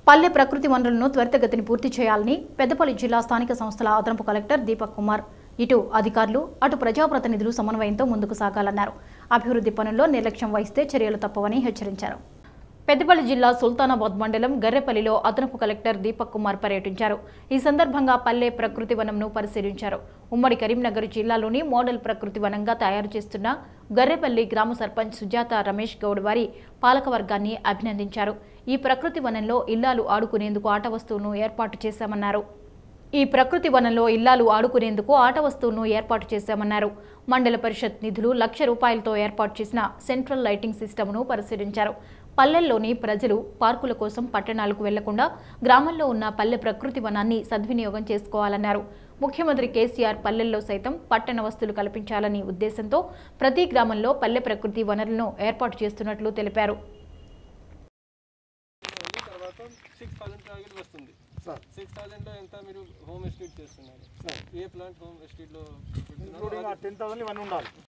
పల్లె ప్రకృతి వనరులను త్వరితగతిని పూర్తి చేయాలని పెద్దపల్లి జిల్లా స్థానిక సంస్థల అదనపు కలెక్టర్ దీపక్ కుమార్ ఇటు అధికారులు అటు ప్రజాప్రతినిధులు సమన్వయంతో ముందుకు సాగాలన్నారు అభివృద్ధి పనుల్లో నిర్లక్ష్యం వహిస్తే చర్యలు తప్పవని హెచ్చరించారు పెద్దపల్లి జిల్లా సుల్తానాబాద్ మండలం గర్రెపల్లిలో అదనపు కలెక్టర్ దీపక్ కుమార్ పర్యటించారు ఈ సందర్భంగా పల్లె ప్రకృతి వనంను పరిశీలించారు ఉమ్మడి కరీంనగర్ జిల్లాలోని మోడల్ ప్రకృతి వనంగా తయారు చేస్తున్న గర్రెపల్లి గ్రామ సర్పంచ్ సుజాత రమేష్ గౌడ్ వారి పాలకవర్గాన్ని అభినందించారు ఈ ప్రకృతి వనంలో ఇల్లాలు ఆడుకునేందుకు ఆట వస్తువును ఏర్పాటు చేశామన్నారు ఈ ప్రకృతి వనంలో ఇల్లాలు ఆడుకునేందుకు ఆట వస్తువును ఏర్పాటు చేశామన్నారు మండల పరిషత్ నిధులు లక్ష రూపాయలతో ఏర్పాటు చేసిన సెంట్రల్ లైటింగ్ సిస్టమ్ను పరిశీలించారు పల్లెల్లోని ప్రజలు పార్కుల కోసం పట్టణాలకు వెళ్లకుండా గ్రామంలో ఉన్న పల్లె ప్రకృతి వనాన్ని సద్వినియోగం చేసుకోవాలన్నారు ముఖ్యమంత్రి కేసీఆర్ పల్లెల్లో సైతం పట్టణ వస్తువులు కల్పించాలని ఉద్దేశంతో ప్రతి గ్రామంలో పల్లె ప్రకృతి వనరులను ఏర్పాటు చేస్తున్నట్లు తెలిపారు వెళ్ళి తర్వాత సిక్స్ థౌసండ్ టార్గెట్ వస్తుంది సార్ సిక్స్ థౌసండ్లో ఎంత మీరు హోమ్ ఎస్టేట్ చేస్తున్నారు సార్ ఏ ప్లాంట్ హోమ్ ఎస్టేట్లో ఇంక్లూడింగ్ ఆ టెన్ థౌసండ్ ఇవన్నీ ఉండాలి